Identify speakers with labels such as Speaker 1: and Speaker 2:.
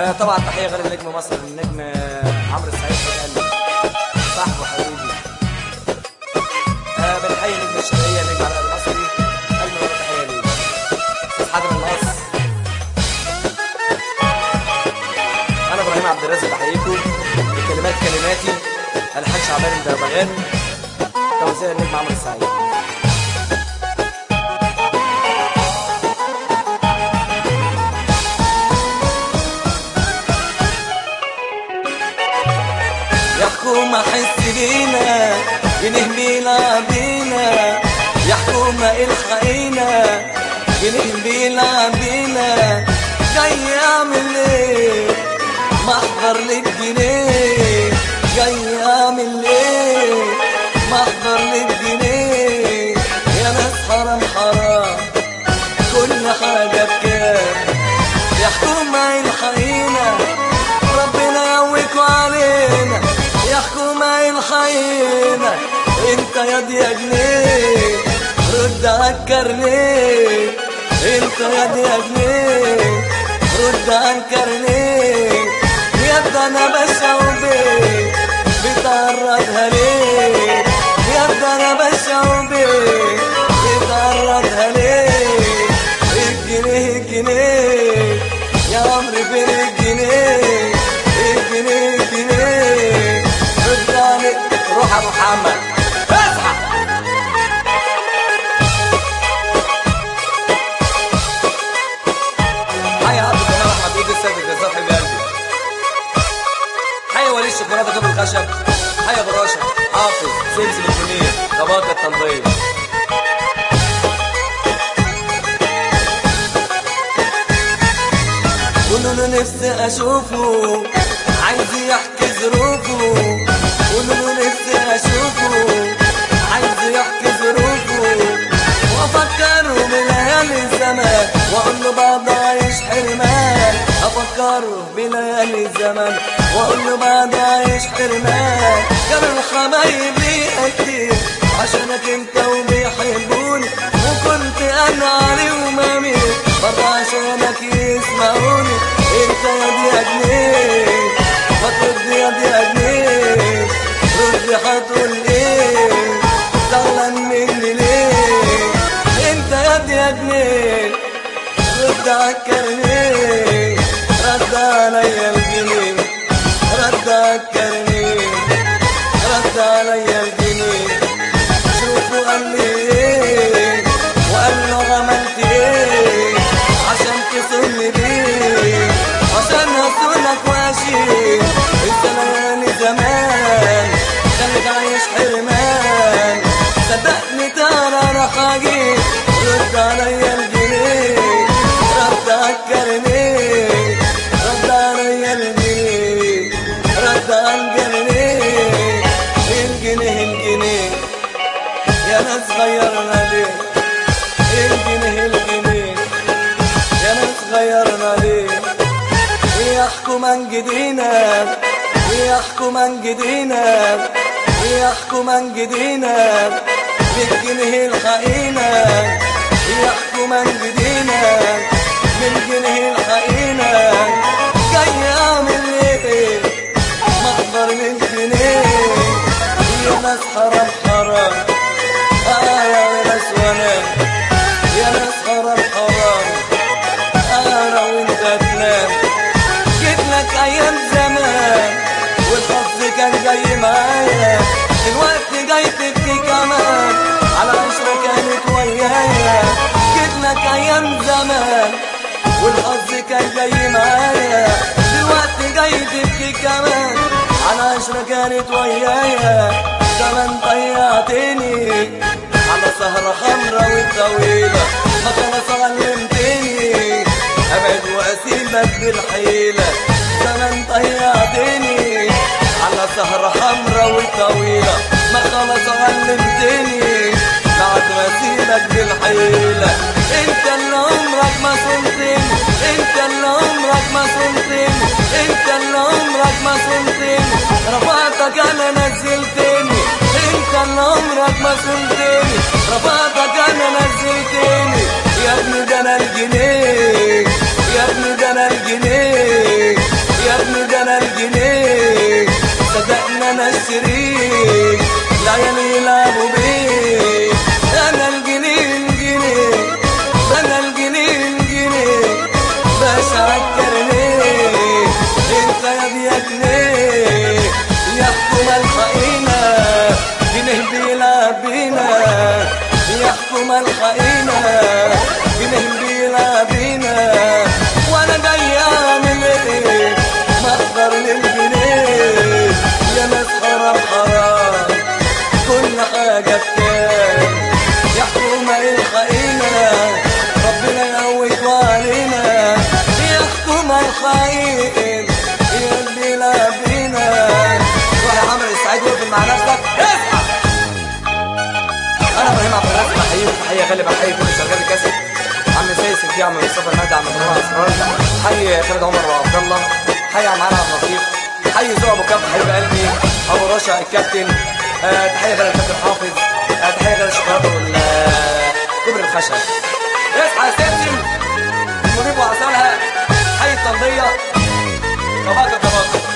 Speaker 1: آه طبعا تحيه غير النجم مصر النجم آه، عمرو السعيد قال صاحبه حبيبي آه بنحيي نجم الشرقيه نجم علاء المصري اجمل مرة تحيه ليه حاتم النص انا ابراهيم عبد الرازق بحييكم الكلمات كلماتي الحاج شعبان الدبغان توزيع النجم عمرو السعيد يا حكومة حس بينا جنيه بيلعب بينا يا حكومة الحقينا جنيه بيلعب بينا جاي اعمل ايه محضر للجنيه جاي اعمل ايه محضر للجنيه يا ناس حرام حرام كل حاجة بكام يا حكومة الحقينا ربنا يقويكوا علينا يا حكومة الحقينا انت يا دي يا جنيه رد عالكرنيه انت يا دي يا جنيه رد عالكرنيه يا ده انا باشا وبيه بتعرضها ليه يا ده انا باشا وبيه بتعرضها ليه الجنيه الجنيه يا عمرو فين الجنيه الجنيه الجنيه رد عليك روح يا محمد اصحى حي عبد الجمال احمد ايد السيد الجزار حبيب قلبي حي ولي الشوكولاته كبر الخشب حي ابو راشد حافظ سمسم الفنير طباق التنظيف قولوا له نفسي اشوفه عايز يحكي ظروفه قولوا له نفسي اشوفه عايز يحكي ظروفه وافكره بليالي الزمان واقول له بعد عايش حرمان افكره بليالي الزمان واقول له بعد عايش حرمان كانوا الحبايب لي كتير عشانك انت وبيحبوني وكنت انا علي ومامي برضه عشانك يسمعوني انت يا دي يا جنيه ما ترد يا دي يا جنيه رد هتقول ايه زعلان مني ليه انت يا دي يا جنيه رد عالكرنيه رد عليا الجنيه رد عالكرنيه رد عليا الجنيه شوفوا قال لي ايه وقال له عملت ايه عشان تصل بيه عشان اصونك واشيل انت ليالي زمان خليك عايش حرمان صدقني ترى راح اجيب رد عليا الجنيه رد عالكرنيه رد عليا الجنيه رد عالجنيه الجنيه الجنيه يا ناس غيرنا ليه الجنيه الجنيه يا ناس غيرنا ليه يحكوا من جدينا يحكوا من جدينا يحكوا من جدينا بالجنيه الحقينا يحكوا من جدينا بالجنيه الحقينا جاي اعمل ايه محضر من جنيه يا ناس حرام حرام آه يا ناس وانا يا ناس حرام حرام انا وانت تنام جيت لك ايام زمان والحظ كان جاي معايا الوقت جاي تبكي كمان على عشرة كانت ويايا جيت لك ايام زمان والحظ كان جاي معايا الوقت جاي تبكي كمان على عشرة كانت ويايا زمان ضيعتني على سهرة خمرة وطويلة ما خلاص علمتني ابعد واسيبك بالحيلة زمان ضيعتني على سهرة حمرا وطويلة ما خلاص علمتني بعد ما اسيبك بالحيلة انت اللي عمرك ما صنتني انت اللي عمرك ما صنتني انت اللي عمرك ما صنتني رفعتك انا نزلتني انت اللي عمرك ما صنتني رفعتك انا نزلتني يا ابني ده انا الجنيه يا ابني ده انا الجنيه الجنيه صدقنا انا الشريك ليالي يلعبوا بيه انا الجنيه الجنيه انا الجنيه الجنيه باشا عالكرنيه انت يا بيا جنيه يا حكومة الخائنة جنيه بيلعب بينا يا حكومة الخائنة جنيه بيلعب بينا وانا جاي اعمل ايه مقدر للجنيه يا ناس حرام حرام كل حاجة بكام يا حكومة الخائنة ربنا يقويك علينا يا حكومة الخائن يا اللي لابينا روح يا عمرو السعيد وقف مع نفسك اصحى انا ابراهيم عبد الرازق بحييك تحيه غالي بحيي كل شغال الكاسب عم سيد سيدي عم مصطفى المهدي عم مروان اسرار حي خالد عمر وعبد الله حي عم علي عبد اللطيف حي زوع ابو كف حبيب قلبي ابو رشا الكابتن آه تحيه غالي الكابتن حافظ آه تحيه غالي الشوكولاته وال آه، كبر الخشب اصحى يا سيدي المنيب وعسلها حي الطلبيه طبقه طبقه